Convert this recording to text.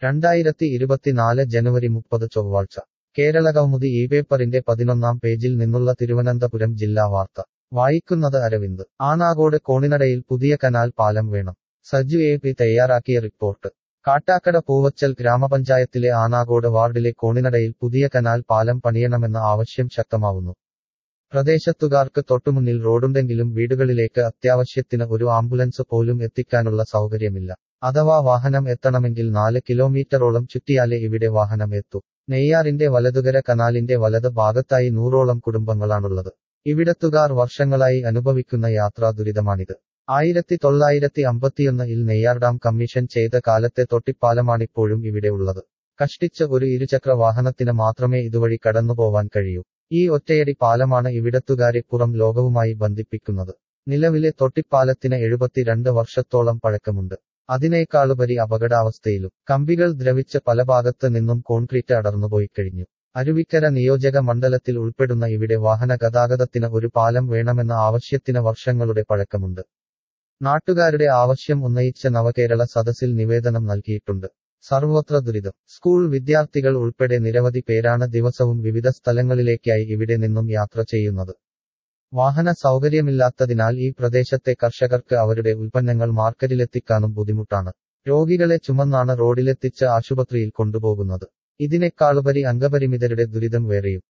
രണ്ടായിരത്തി ഇരുപത്തിനാല് ജനുവരി മുപ്പത് ചൊവ്വാഴ്ച കേരള കൗമുദി ഈ പേപ്പറിന്റെ പതിനൊന്നാം പേജിൽ നിന്നുള്ള തിരുവനന്തപുരം ജില്ലാ വാർത്ത വായിക്കുന്നത് അരവിന്ദ് ആനാകോട് കോണിനടയിൽ പുതിയ കനാൽ പാലം വേണം സജു എ പി തയ്യാറാക്കിയ റിപ്പോർട്ട് കാട്ടാക്കട പൂവച്ചൽ ഗ്രാമപഞ്ചായത്തിലെ ആനാകോട് വാർഡിലെ കോണിനടയിൽ പുതിയ കനാൽ പാലം പണിയണമെന്ന ആവശ്യം ശക്തമാവുന്നു പ്രദേശത്തുകാർക്ക് തൊട്ടുമുന്നിൽ റോഡുണ്ടെങ്കിലും വീടുകളിലേക്ക് അത്യാവശ്യത്തിന് ഒരു ആംബുലൻസ് പോലും എത്തിക്കാനുള്ള സൗകര്യമില്ല അഥവാ വാഹനം എത്തണമെങ്കിൽ നാല് കിലോമീറ്ററോളം ചുറ്റിയാലേ ഇവിടെ വാഹനം എത്തൂ നെയ്യാറിന്റെ വലതുകര കനാലിന്റെ വലത് ഭാഗത്തായി നൂറോളം കുടുംബങ്ങളാണുള്ളത് ഇവിടത്തുകാർ വർഷങ്ങളായി അനുഭവിക്കുന്ന യാത്രാ ദുരിതമാണിത് ആയിരത്തി തൊള്ളായിരത്തി അമ്പത്തിയൊന്നിൽ നെയ്യാർ ഡാം കമ്മീഷൻ ചെയ്ത കാലത്തെ തൊട്ടിപ്പാലമാണിപ്പോഴും ഇവിടെ ഉള്ളത് കഷ്ടിച്ച് ഒരു ഇരുചക്ര വാഹനത്തിന് മാത്രമേ ഇതുവഴി കടന്നുപോവാൻ കഴിയൂ ഈ ഒറ്റയടി പാലമാണ് ഇവിടത്തുകാരെ പുറം ലോകവുമായി ബന്ധിപ്പിക്കുന്നത് നിലവിലെ തൊട്ടിപ്പാലത്തിന് എഴുപത്തിരണ്ട് വർഷത്തോളം പഴക്കമുണ്ട് അതിനേക്കാളുപരി അപകടാവസ്ഥയിലും കമ്പികൾ ദ്രവിച്ച് പല ഭാഗത്ത് നിന്നും കോൺക്രീറ്റ് അടർന്നുപോയി കഴിഞ്ഞു അരുവിക്കര നിയോജക മണ്ഡലത്തിൽ ഉൾപ്പെടുന്ന ഇവിടെ വാഹന ഗതാഗതത്തിന് ഒരു പാലം വേണമെന്ന ആവശ്യത്തിന് വർഷങ്ങളുടെ പഴക്കമുണ്ട് നാട്ടുകാരുടെ ആവശ്യം ഉന്നയിച്ച നവകേരള സദസ്സിൽ നിവേദനം നൽകിയിട്ടുണ്ട് സർവത്ര ദുരിതം സ്കൂൾ വിദ്യാർത്ഥികൾ ഉൾപ്പെടെ നിരവധി പേരാണ് ദിവസവും വിവിധ സ്ഥലങ്ങളിലേക്കായി ഇവിടെ നിന്നും യാത്ര ചെയ്യുന്നത് വാഹന സൗകര്യമില്ലാത്തതിനാൽ ഈ പ്രദേശത്തെ കർഷകർക്ക് അവരുടെ ഉൽപ്പന്നങ്ങൾ മാർക്കറ്റിലെത്തിക്കാനും ബുദ്ധിമുട്ടാണ് രോഗികളെ ചുമന്നാണ് റോഡിലെത്തിച്ച് ആശുപത്രിയിൽ കൊണ്ടുപോകുന്നത് ഇതിനേക്കാളുപരി അംഗപരിമിതരുടെ ദുരിതം വേറെയും